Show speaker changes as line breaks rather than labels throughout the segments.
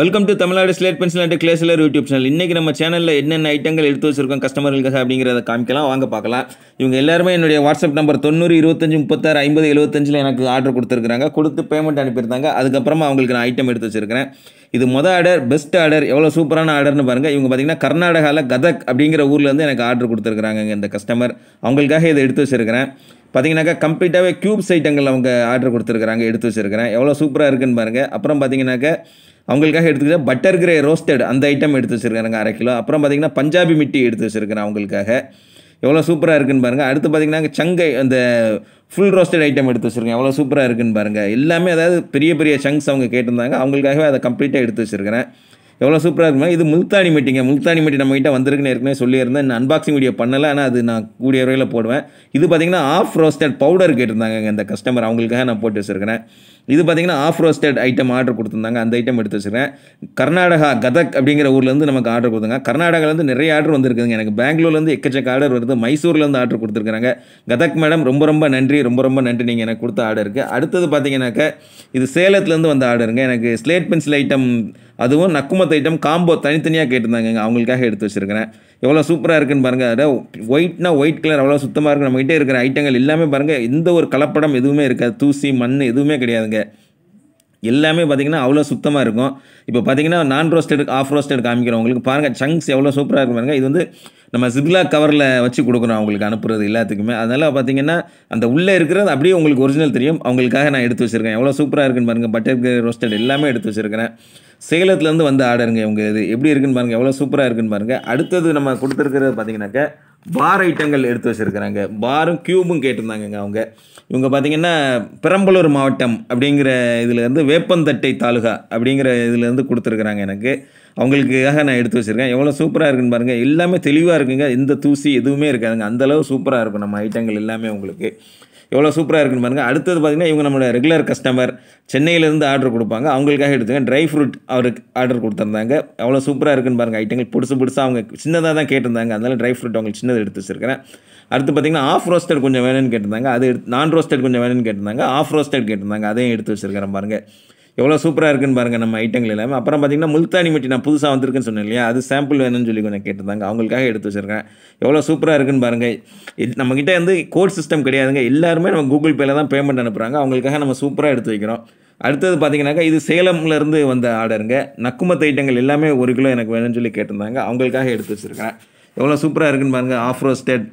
welcome to Tamil Nadu slate pencil and கிளேசிலர் YouTube channel இன்றைக்கி நம்ம சேனலில் என்னென்ன ஐட்டங்கள் எடுத்து வச்சிருக்கோம் கஸ்டமர்களுக்காக அப்படிங்கிறத காமிக்கலாம் வாங்க பார்க்கலாம் இவங்க எல்லாருமே என்னுடைய வாட்ஸ்அப் நம்பர் தொண்ணூறு இருபத்தஞ்சு முப்பத்தாறு ஐம்பது எழுபத்தஞ்சில் எனக்கு ஆர்டர் கொடுத்துருக்காங்க கொடுத்து பேமெண்ட் அனுப்பியிருந்தாங்க அதுக்கப்புறமா அவங்களுக்கு நான் ஐட்டம் எடுத்து வச்சிருக்கிறேன் இது மொதல் ஆர்டர் பெஸ்ட் ஆர்டர் எவ்வளோ சூப்பரான ஆர்டர்னு பாருங்கள் இவங்க பார்த்தீங்கன்னா கர்நாடகாவில் கதக் அப்படிங்கிற ஊர்லேருந்து எனக்கு ஆர்டர் கொடுத்துருக்குறாங்க இந்த கஸ்டமர் அவங்களுக்காக இதை எடுத்து வச்சிருக்கிறேன் பார்த்தீங்கன்னாக்கா கம்ப்ளீட்டாகவே க்யூப்ஸ் ஐட்டங்கள் அவங்க ஆர்டர் கொடுத்துருக்குறாங்க எடுத்து வச்சிருக்கிறேன் எவ்வளோ சூப்பராக இருக்குன்னு பாருங்கள் அப்புறம் பார்த்தீங்கன்னாக்கா அவங்களுக்காக எடுத்துக்கிட்ட பட்டர் கிரே ரோஸ்டட் அந்த ஐட்டம் எடுத்து வச்சிருக்காங்க அரை கிலோ அப்புறம் பார்த்தீங்கன்னா பஞ்சாபி மிட்டி எடுத்து வச்சிருக்கிறேன் அவங்களுக்காக எவ்வளோ சூப்பராக இருக்குன்னு பாருங்கள் அடுத்து பார்த்தீங்கன்னா சங்கை அந்த ஃபுல் ரோஸ்டட் ஐட்டம் எடுத்து வச்சிருக்கேன் எவ்வளோ சூப்பராக இருக்குன்னு பாருங்கள் எல்லாமே அதாவது பெரிய பெரிய சங்க்ஸ் அவங்க கேட்டிருந்தாங்க அவங்களுக்காகவே அதை கம்ப்ளீட்டாக எடுத்து வச்சிருக்கிறேன் எவ்வளோ சூப்பராக இருக்குமா இது முல்தானி மெட்டிங்க முல்தானி மெட்டி நம்மகிட்ட வந்திருக்குன்னு ஏற்கனவே சொல்லியிருந்தேன் நான் அன்பாக்சிங் வீடியோ பண்ணலை ஆனால் அது நான் கூடிய வரையில் போடுவேன் இது பார்த்தீங்கன்னா ஆஃப் ரோஸ்டட் பவுடர் கேட்டிருந்தாங்க இந்த கஸ்டமர் அவங்களுக்காக நான் போட்டு வச்சிருக்கிறேன் இது பார்த்தீங்கன்னா ஆஃப் ரோஸ்டட் ஐட்டம் ஆர்டர் கொடுத்துருந்தாங்க அந்த ஐட்டம் எடுத்து வச்சிருக்கேன் கர்நாடகா கதக் அப்படிங்கிற ஊர்லேருந்து நமக்கு ஆர்டர் கொடுத்தாங்க கர்நாடகாலேருந்து நிறைய ஆர்டர் வந்திருக்குதுங்க எனக்கு பெங்களூர்லேருந்து எக்கச்சக்க ஆர்டர் வருது மைசூர்லேருந்து ஆர்டர் கொடுத்துருக்காங்க கதக் மேடம் ரொம்ப ரொம்ப நன்றி ரொம்ப ரொம்ப நன்றி நீங்கள் எனக்கு கொடுத்த ஆர்டருக்கு அடுத்தது பார்த்தீங்கன்னாக்கா இது சேலத்துலேருந்து வந்த ஆர்டருங்க எனக்கு ஸ்லேட் பென்சில் ஐட்டம் அதுவும் நக்குமத் ஐட்டம் காம்போ தனித்தனியாக கேட்டிருந்தாங்க அவங்களுக்காக எடுத்து வச்சிருக்கிறேன் எவ்வளோ சூப்பராக இருக்குன்னு பாருங்கள் அதாவது ஒயிட்னா ஒயிட் கலர் அவ்வளோ சுத்தமாக இருக்குது நம்மகிட்ட இருக்கிற ஐட்டங்கள் எல்லாமே பாருங்கள் எந்த ஒரு கலப்படம் எதுவுமே இருக்காது தூசி மண் எதுவுமே கிடையாதுங்க எல்லாமே பார்த்திங்கன்னா அவ்வளோ சுத்தமாக இருக்கும் இப்போ பார்த்தீங்கன்னா நான் ரோஸ்டட் ஆஃப் ரோஸ்டட் காமிக்கிறவங்களுக்கு பாருங்கள் சங்க்ஸ் எவ்வளோ சூப்பராக இருக்கும் பாருங்கள் இது வந்து நம்ம சிப்லா கவரில் வச்சு கொடுக்குறோம் அவங்களுக்கு அனுப்புறது எல்லாத்துக்குமே அதனால் பார்த்தீங்கன்னா அந்த உள்ளே இருக்கிறது அப்படியே உங்களுக்கு ஒரிஜினல் தெரியும் அவங்களுக்காக நான் எடுத்து வச்சுருக்கேன் எவ்வளோ சூப்பராக இருக்குன்னு பாருங்கள் பட்டர் ரோஸ்டட் எல்லாமே எடுத்து வச்சுருக்கிறேன் சேலத்துலேருந்து வந்து ஆர்டருங்க இவங்க இது எப்படி இருக்குன்னு பாருங்கள் எவ்வளோ சூப்பராக இருக்குன்னு பாருங்கள் அடுத்தது நம்ம கொடுத்துருக்கிறது பார்த்தீங்கன்னாக்கா பார் ஐட்டங்கள் எடுத்து வச்சுருக்கிறாங்க பாரும் க்யூபும் கேட்டிருந்தாங்கங்க அவங்க இவங்க பார்த்தீங்கன்னா பெரம்பலூர் மாவட்டம் அப்படிங்கிற இதுலேருந்து வேப்பந்தட்டை தாலுகா அப்படிங்கிற இதுலேருந்து கொடுத்துருக்குறாங்க எனக்கு அவங்களுக்காக நான் எடுத்து வச்சுருக்கேன் எவ்வளோ சூப்பராக இருக்குன்னு பாருங்கள் எல்லாமே தெளிவாக இருக்குங்க எந்த தூசி எதுவுமே இருக்காதுங்க அந்தளவு சூப்பராக இருக்கும் நம்ம ஐட்டங்கள் எல்லாமே உங்களுக்கு எவ்வளோ சூப்பராக இருக்குன்னு பாருங்கள் அடுத்தது பார்த்திங்கன்னா இவங்க நம்மளோட ரெகுலர் கஸ்டமர் சென்னையிலேருந்து ஆர்டர் கொடுப்பாங்க அவங்களுக்காக எடுத்துங்க ட்ரை ஃப்ரூட் அவருக்கு ஆர்டர் கொடுத்துருந்தாங்க எவ்வளோ சூப்பராக இருக்குன்னு பாருங்கள் ஐட்டங்கள் புதுசு புதுசாக அவங்க சின்னதாக தான் கேட்டிருந்தாங்க அதனால ட்ரை ஃப்ரூட் அவங்களுக்கு சின்னது எடுத்து வச்சிருக்கிறேன் அடுத்து பார்த்திங்கன்னா ஆஃப் ரோஸ்டட் கொஞ்சம் வேணும்னு கேட்டிருந்தாங்க அது எடுத்து நான் ரோஸ்டட் கொஞ்சம் வேணும்னு கேட்டிருந்தாங்க ஆஃப் ரோஸ்டட் கேட்டிருந்தாங்க அதையும் எடுத்து வச்சிருக்கிறேன் பாருங்கள் எவ்வளோ சூப்பராக இருக்குன்னு பாருங்கள் நம்ம ஐட்டங்கள் எல்லாமே அப்புறம் பார்த்திங்கன்னா முல்தானி மெட்டி நான் புதுசாக வந்திருக்குன்னு சொன்னேன் இல்லையா அது சாம்பிள் வேணும்னு சொல்லி கொஞ்சம் கேட்டிருந்தாங்க அவங்களுக்காக எடுத்து வச்சிருக்கேன் எவ்வளோ சூப்பராக இருக்குன்னு பாருங்கள் இது நம்மக்கிட்ட வந்து கோட் சிஸ்டம் கிடையாதுங்க எல்லாருமே நம்ம கூகுள் பேல தான் பேமெண்ட் அனுப்புகிறாங்க அவங்களுக்காக நம்ம சூப்பராக எடுத்து வைக்கிறோம் அடுத்தது பார்த்தீங்கன்னாக்கா இது சேலம்லேருந்து வந்த ஆர்டருங்க நக்குமத் ஐட்டங்கள் எல்லாமே ஒரு கிலோ எனக்கு வேணும்னு சொல்லி கேட்டிருந்தாங்க அவங்களுக்காக எடுத்து வச்சுருக்கேன் எவ்வளோ சூப்பராக இருக்குன்னு பாருங்கள் half roasted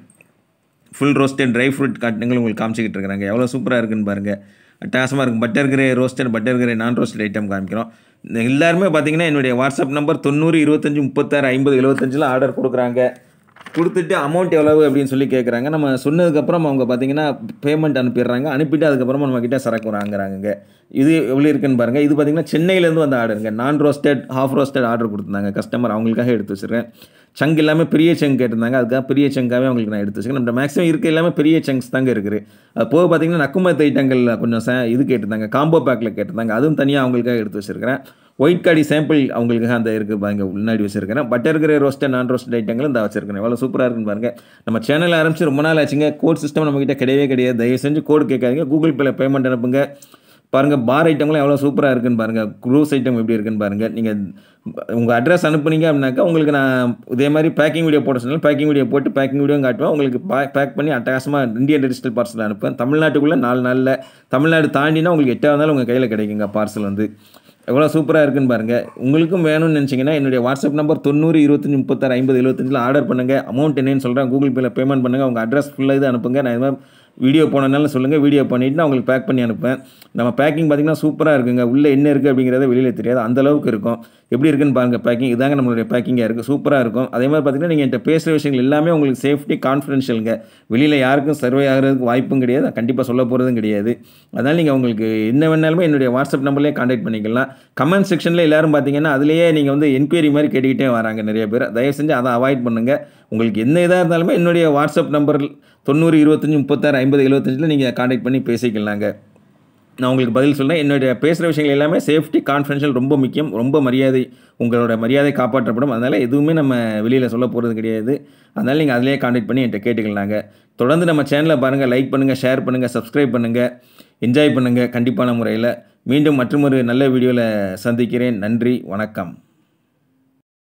full roasted dry fruit காட்டுங்கள் உங்களுக்கு காமிச்சிக்கிட்டு இருக்கிறாங்க எவ்வளோ சூப்பராக இருக்குன்னு பாருங்கள் அட்டகாசமாக இருக்கும் butter grey roasted butter grey non roasted item காமிக்கிறோம் எல்லாருமே பார்த்தீங்கன்னா என்னுடைய வாட்ஸ்அப் நம்பர் தொண்ணூறு இருபத்தஞ்சி முப்பத்தாறு ஐம்பது எழுபத்தஞ்சில் ஆர்டர் கொடுக்குறாங்க கொடுத்துட்டு அமௌண்ட் எவ்வளவு அப்படின்னு சொல்லி கேட்குறாங்க நம்ம சொன்னதுக்கப்புறம் அவங்க பார்த்தீங்கன்னா பேமெண்ட் அனுப்பிடுறாங்க அனுப்பிட்டு அதுக்கப்புறமா நம்மக்கிட்ட சரக்கு வாங்குறாங்க இது எவ்வளோ இருக்குன்னு பாருங்கள் இது பார்த்தீங்கன்னா சென்னையிலேருந்து வந்து ஆர்டருங்க non roasted half roasted order கொடுத்துருந்தாங்க கஸ்டமர் அவங்களுக்காக எடுத்து வச்சுருக்கேன் சங்க் எல்லாமே பெரிய சங்க் கேட்டிருந்தாங்க அதுக்காக பெரிய சங்காகவே அவங்களுக்கு நான் எடுத்து வச்சுருக்கேன் நம்ம மேக்ஸிமம் இருக்க எல்லாமே பெரிய சங்க்ஸ் தாங்க இருக்குது அது போக பார்த்தீங்கன்னா நக்குமத் ஐட்டங்களில் கொஞ்சம் சே இது கேட்டிருந்தாங்க காம்போ பேக்கில் கேட்டிருந்தாங்க அதுவும் தனியாக அவங்களுக்காக எடுத்து வச்சுருக்கிறேன் ஒயிட் காடி சாம்பிள் அவங்களுக்காக அந்த இருக்குது பாருங்க முன்னாடி வச்சிருக்கிறேன் butter grey roasted non roasted ஐட்டங்களும் இந்த வச்சிருக்கிறேன் எவ்வளோ சூப்பராக இருக்குன்னு பாருங்க நம்ம சேனல் ஆரம்பிச்சு ரொம்ப நாள் ஆச்சுங்க கோட் சிஸ்டம் நம்மகிட்ட கிடையவே கிடையாது தயவு செஞ்சு கோடு கேட்காதீங்க கூகுள் பேல பேமெண்ட் அனுப்புங்க பாருங்கள் பார் ஐட்டங்களும் எவ்வளோ சூப்பராக இருக்குன்னு பாருங்கள் க்ரூஸ் ஐட்டம் எப்படி இருக்குன்னு பாருங்கள் நீங்கள் உங்கள் அட்ரஸ் அனுப்புனீங்க அப்படின்னாக்கா உங்களுக்கு நான் இதே மாதிரி பேக்கிங் வீடியோ போட சொன்னாலும் பேக்கிங் வீடியோ போட்டு பேக்கிங் வீடியோ காட்டுவேன் உங்களுக்கு பேக் பண்ணி அட்டகாசமாக இந்தியன் டிஜிட்டல் பார்சல் அனுப்புவேன் தமிழ்நாட்டுக்குள்ளே நாலு நாளில் தமிழ்நாடு தாண்டினா உங்களுக்கு எட்டாவது இருந்தாலும் உங்கள் கையில் கிடைக்குங்க பார்சல் வந்து எவ்வளோ சூப்பராக இருக்குன்னு பாருங்கள் உங்களுக்கும் வேணும்னு நினச்சிங்கன்னா என்னுடைய வாட்ஸ்அப் நம்பர் தொண்ணூறு இருபத்தஞ்சி முப்பத்தாறு ஐம்பது எழுபத்தஞ்சில் ஆர்டர் பண்ணுங்கள் அமௌண்ட் என்னன்னு சொல்கிறேன் கூகுள் பேல பேமெண்ட் பண்ணுங்கள் உங்கள் அட்ரஸ் ஃபுல்லாக இது அனுப்புங்க நான் இது மாதிரி வீடியோ போனதுனால சொல்லுங்கள் வீடியோ பண்ணிவிட்டு நான் உங்களுக்கு பேக் பண்ணி அனுப்பேன் நம்ம பேக்கிங் பார்த்திங்கன்னா சூப்பராக இருக்குங்க உள்ளே என்ன இருக்குது அப்படிங்கிறத வெளியில் தெரியாது அந்த அளவுக்கு இருக்கும் எப்படி இருக்குன்னு பாருங்கள் பேக்கிங் இதாங்க நம்மளுடைய பேக்கிங்காக இருக்குது சூப்பராக இருக்கும் அதே மாதிரி பார்த்திங்கன்னா நீங்கள் என்கிட்ட பேசுகிற விஷயங்கள் எல்லாமே உங்களுக்கு சேஃப்டி கான்ஃபிடென்ஷியலுங்க வெளியில் யாருக்கும் சர்வே ஆகிறதுக்கு வாய்ப்பும் கிடையாது கண்டிப்பாக சொல்ல போகிறதும் கிடையாது அதனால் நீங்கள் உங்களுக்கு என்ன வேணாலுமே என்னுடைய வாட்ஸ்அப் நம்பர்லேயே காண்டாக்ட் பண்ணிக்கலாம் கமெண்ட் செக்ஷனில் எல்லோரும் பார்த்தீங்கன்னா அதுலேயே நீங்கள் வந்து என்கொயரி மாதிரி கேட்டுக்கிட்டே வராங்க நிறைய பேர் தயவு செஞ்சு அதை அவாய்ட் பண்ணுங்கள் உங்களுக்கு என்ன இதாக இருந்தாலுமே என்னுடைய வாட்ஸ்அப் நம்பர் தொண்ணூறு இருபத்தஞ்சி முப்பத்தாறு ஐம்பது எழுபத்தஞ்சில் நீங்கள் காண்டாக்ட் பண்ணி பேசிக்கலாங்க நான் உங்களுக்கு பதில் சொல்கிறேன் என்னுடைய பேசுகிற விஷயங்கள் எல்லாமே சேஃப்டி கான்ஃபிடென்ஷியல் ரொம்ப முக்கியம் ரொம்ப மரியாதை உங்களோட மரியாதை காப்பாற்றப்படும் அதனால் எதுவுமே நம்ம வெளியில் சொல்ல போகிறது கிடையாது அதனால் நீங்கள் அதிலேயே காண்டாக்ட் பண்ணி என்கிட்ட கேட்டுக்கலாங்க தொடர்ந்து நம்ம சேனலை பாருங்கள் லைக் பண்ணுங்கள் ஷேர் பண்ணுங்கள் சப்ஸ்கிரைப் பண்ணுங்கள் என்ஜாய் பண்ணுங்கள் கண்டிப்பான முறையில் மீண்டும் மற்றொரு நல்ல வீடியோவில் சந்திக்கிறேன் நன்றி வணக்கம்